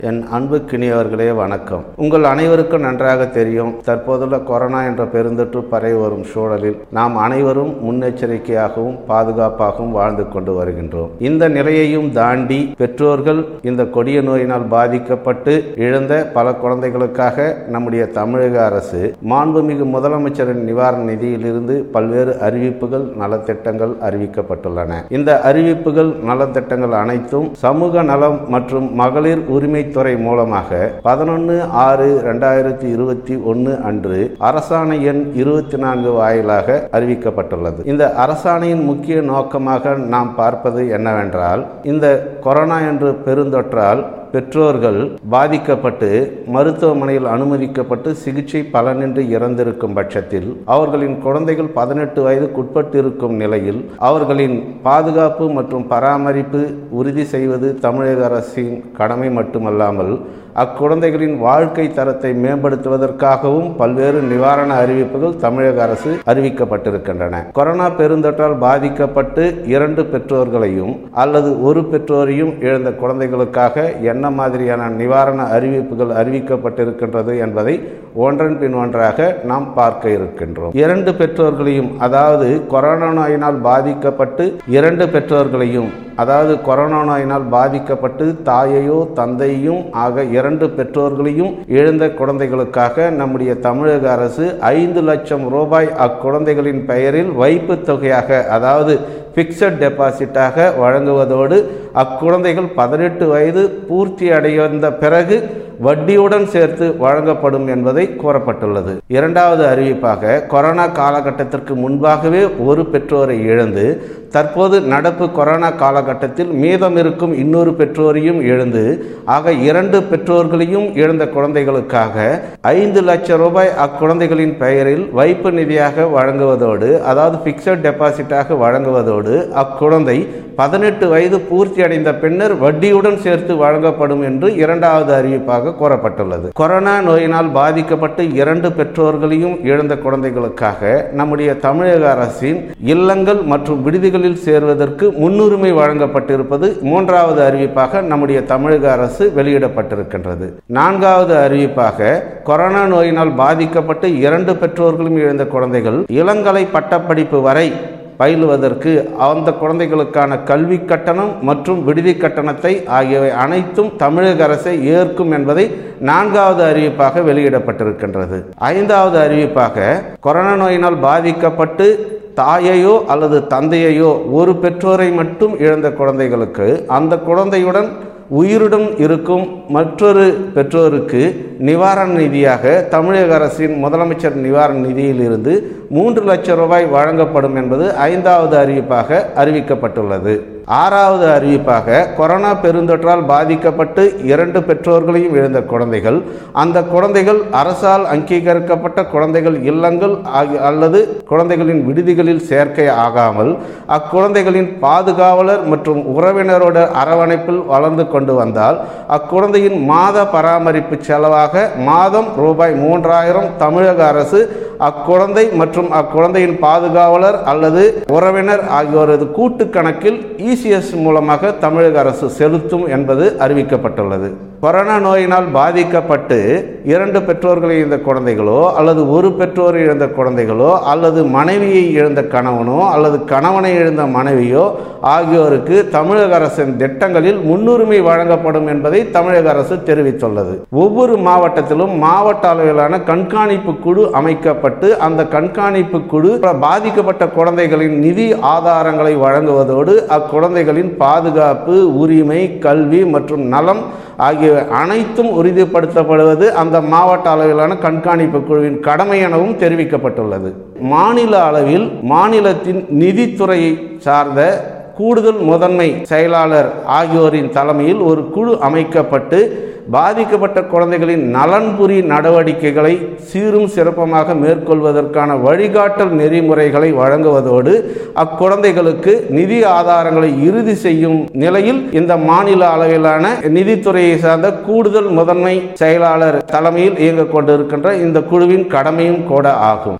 என் அன்புக்கினியவர்களே வணக்கம் உங்கள் அனைவருக்கும் நன்றாக தெரியும் தற்போதுள்ள கொரோனா என்ற பெருந்தொற்று பரவி வரும் சூழலில் நாம் அனைவரும் முன்னெச்சரிக்கையாகவும் பாதுகாப்பாகவும் வாழ்ந்து கொண்டு வருகின்றோம் இந்த நிலையையும் தாண்டி பெற்றோர்கள் இந்த கொடிய நோயினால் பாதிக்கப்பட்டு இழந்த பல குழந்தைகளுக்காக நம்முடைய தமிழக அரசு மாண்புமிகு முதலமைச்சரின் நிவாரண நிதியிலிருந்து பல்வேறு அறிவிப்புகள் நலத்திட்டங்கள் அறிவிக்கப்பட்டுள்ளன இந்த அறிவிப்புகள் நலத்திட்டங்கள் அனைத்தும் சமூக நலம் மற்றும் மகளிர் உரிமைத்துறை மூலமாக பதினொன்று ஆறு ரெண்டாயிரத்தி இருபத்தி ஒன்று அன்று அரசாணை எண் இருபத்தி நான்கு வாயிலாக அறிவிக்கப்பட்டுள்ளது இந்த அரசாணையின் முக்கிய நோக்கமாக நாம் பார்ப்பது என்னவென்றால் இந்த கொரோனா என்ற பெருந்தொற்றால் பெற்றோர்கள் பாதிக்கப்பட்டு மருத்துவமனையில் அனுமதிக்கப்பட்டு சிகிச்சை பலனின்றி இறந்திருக்கும் பட்சத்தில் அவர்களின் குழந்தைகள் பதினெட்டு வயதுக்குட்பட்டிருக்கும் நிலையில் அவர்களின் பாதுகாப்பு மற்றும் பராமரிப்பு உறுதி செய்வது தமிழக அரசின் கடமை மட்டுமல்லாமல் அக்குழந்தைகளின் வாழ்க்கை தரத்தை மேம்படுத்துவதற்காகவும் பல்வேறு நிவாரண அறிவிப்புகள் தமிழக அரசு அறிவிக்கப்பட்டிருக்கின்றன கொரோனா பெருந்தொற்றால் பாதிக்கப்பட்டு இரண்டு பெற்றோர்களையும் அல்லது ஒரு பெற்றோரையும் இழந்த குழந்தைகளுக்காக என்ன மாதிரியான நிவாரண அறிவிப்புகள் அறிவிக்கப்பட்டிருக்கின்றது என்பதை ஒன்றன் பின் ஒன்றாக நாம் பார்க்க இருக்கின்றோம் இரண்டு பெற்றோர்களையும் அதாவது கொரோனா நோயினால் பாதிக்கப்பட்டு இரண்டு பெற்றோர்களையும் அதாவது கொரோனா நோயினால் பாதிக்கப்பட்டு தாயையோ தந்தையும் ஆக இரண்டு பெற்றோர்களையும் இழந்த குழந்தைகளுக்காக நம்முடைய தமிழக அரசு ஐந்து லட்சம் ரூபாய் அக்குழந்தைகளின் பெயரில் வைப்பு தொகையாக அதாவது பிக்சட் டெபாசிட்டாக வழங்குவதோடு அக்குழந்தைகள் பதினெட்டு வயது பூர்த்தி அடைந்த பிறகு வட்டியுடன் சேர்த்து வழங்கப்படும் என்பதை கூறப்பட்டுள்ளது இரண்டாவது அறிவிப்பாக கொரோனா காலகட்டத்திற்கு முன்பாகவே ஒரு பெற்றோரை இழந்து தற்போது நடப்பு கொரோனா காலகட்டத்தில் மீதம் இருக்கும் இன்னொரு பெற்றோரையும் இழந்து ஆக இரண்டு பெற்றோர்களையும் இழந்த குழந்தைகளுக்காக ஐந்து லட்சம் ரூபாய் அக்குழந்தைகளின் பெயரில் வைப்பு நிதியாக வழங்குவதோடு அதாவது பிக்சட் டெபாசிட்டாக வழங்குவதோடு அக்குழந்தை பதினெட்டு வயது பூர்த்தி அடைந்த பின்னர் வட்டியுடன் சேர்த்து வழங்கப்படும் என்று இரண்டாவது அறிவிப்பாக கூறப்பட்டுள்ளது கொரோனா நோயினால் பாதிக்கப்பட்டு இரண்டு பெற்றோர்களையும் இழந்த குழந்தைகளுக்காக நம்முடைய தமிழக அரசின் இல்லங்கள் மற்றும் விடுதிகளில் சேர்வதற்கு முன்னுரிமை வழங்கப்பட்டிருப்பது மூன்றாவது அறிவிப்பாக நம்முடைய தமிழக அரசு வெளியிடப்பட்டிருக்கின்றது நான்காவது அறிவிப்பாக கொரோனா நோயினால் பாதிக்கப்பட்டு இரண்டு பெற்றோர்களும் இழந்த குழந்தைகள் இளங்கலை பட்டப்படிப்பு வரை பயிலுவதற்கு அந்த குழந்தைகளுக்கான கல்வி கட்டணம் மற்றும் விடுதி கட்டணத்தை ஆகியவை அனைத்தும் தமிழக அரசை ஏற்கும் என்பதை நான்காவது அறிவிப்பாக வெளியிடப்பட்டிருக்கின்றது ஐந்தாவது அறிவிப்பாக கொரோனா நோயினால் பாதிக்கப்பட்டு தாயையோ அல்லது தந்தையையோ ஒரு பெற்றோரை மட்டும் இழந்த குழந்தைகளுக்கு அந்த குழந்தையுடன் உயிருடன் இருக்கும் மற்றொரு பெற்றோருக்கு நிவாரண நிதியாக தமிழக அரசின் முதலமைச்சர் நிவாரண நிதியிலிருந்து மூன்று லட்சம் ரூபாய் வழங்கப்படும் என்பது ஐந்தாவது அறிவிப்பாக அறிவிக்கப்பட்டுள்ளது ஆறாவது அறிவிப்பாக கொரோனா பெருந்தொற்றால் பாதிக்கப்பட்டு இரண்டு பெற்றோர்களையும் இழந்த குழந்தைகள் அந்த குழந்தைகள் அரசால் அங்கீகரிக்கப்பட்ட குழந்தைகள் இல்லங்கள் அல்லது குழந்தைகளின் விடுதிகளில் சேர்க்கை ஆகாமல் அக்குழந்தைகளின் பாதுகாவலர் மற்றும் உறவினரோட அரவணைப்பில் வளர்ந்து கொண்டு வந்தால் அக்குழந்தையின் மாத பராமரிப்பு செலவாக மாதம் ரூபாய் மூன்றாயிரம் தமிழக அரசு அக்குழந்தை மற்றும் அக்குழந்தையின் பாதுகாவலர் அல்லது உறவினர் ஆகியோரது கூட்டு கணக்கில் இசிஎஸ் மூலமாக தமிழக அரசு செலுத்தும் என்பது அறிவிக்கப்பட்டுள்ளது கொரோனா நோயினால் பாதிக்கப்பட்டு இரண்டு பெற்றோர்களை இழந்த குழந்தைகளோ அல்லது ஒரு பெற்றோரை இழந்த குழந்தைகளோ அல்லது மனைவியை இழந்த கணவனோ அல்லது கணவனை இழந்த மனைவியோ ஆகியோருக்கு தமிழக அரசின் திட்டங்களில் முன்னுரிமை வழங்கப்படும் என்பதை தமிழக அரசு தெரிவித்துள்ளது ஒவ்வொரு மாவட்டத்திலும் மாவட்ட அளவிலான கண்காணிப்பு குழு அமைக்கப்பட்டு அந்த கண்காணிப்பு குழு பாதிக்கப்பட்ட குழந்தைகளின் நிதி ஆதாரங்களை வழங்குவதோடு அக்குழந்தைகளின் பாதுகாப்பு உரிமை கல்வி மற்றும் நலம் ஆகியவை அனைத்தும் உறுதிப்படுத்தப்படுவது அந்த மாவட்ட அளவிலான கண்காணிப்பு குழுவின் கடமை எனவும் தெரிவிக்கப்பட்டுள்ளது மாநில அளவில் மாநிலத்தின் நிதித்துறையை சார்ந்த கூடுதல் முதன்மை செயலாளர் ஆகியோரின் தலைமையில் ஒரு குழு அமைக்கப்பட்டு பாதிக்கப்பட்ட குழந்தைகளின் நலன்புரி நடவடிக்கைகளை சீரும் சிறப்பமாக மேற்கொள்வதற்கான வழிகாட்டல் நெறிமுறைகளை வழங்குவதோடு அக்குழந்தைகளுக்கு நிதி ஆதாரங்களை இறுதி செய்யும் நிலையில் இந்த மாநில அளவிலான நிதித்துறையை சார்ந்த கூடுதல் முதன்மை செயலாளர் தலைமையில் இயங்க கொண்டிருக்கின்ற இந்த குழுவின் கடமையும் கூட ஆகும்